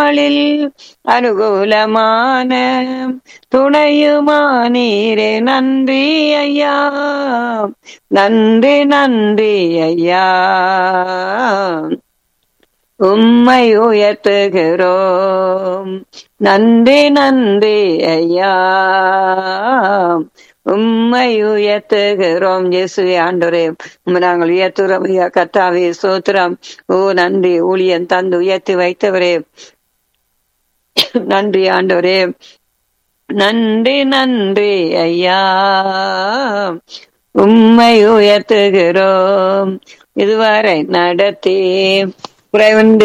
நாளில் அனுகூலமான துணையுமானீரே நன்றி ஐயா நன்றி நன்றி ஐயா உம்மை உயர்த்துகிறோம் நன்றி நன்றி ஐயா உம்மை உயர்த்துகிறோம் இயேசுவே ஆண்டவரே உம்மை நாங்கள் உயர்த்துகிறோம் ஐயா கத்தாவே சோத்திரம் ஓ நன்றி ஊழியன் தந்து உயர்த்தி வைத்தவரே நன்றி ஆண்டவரே நன்றி நன்றி ஐயா உம்மை உயர்த்துகிறோம் இதுவரை நடத்தி குறைவன்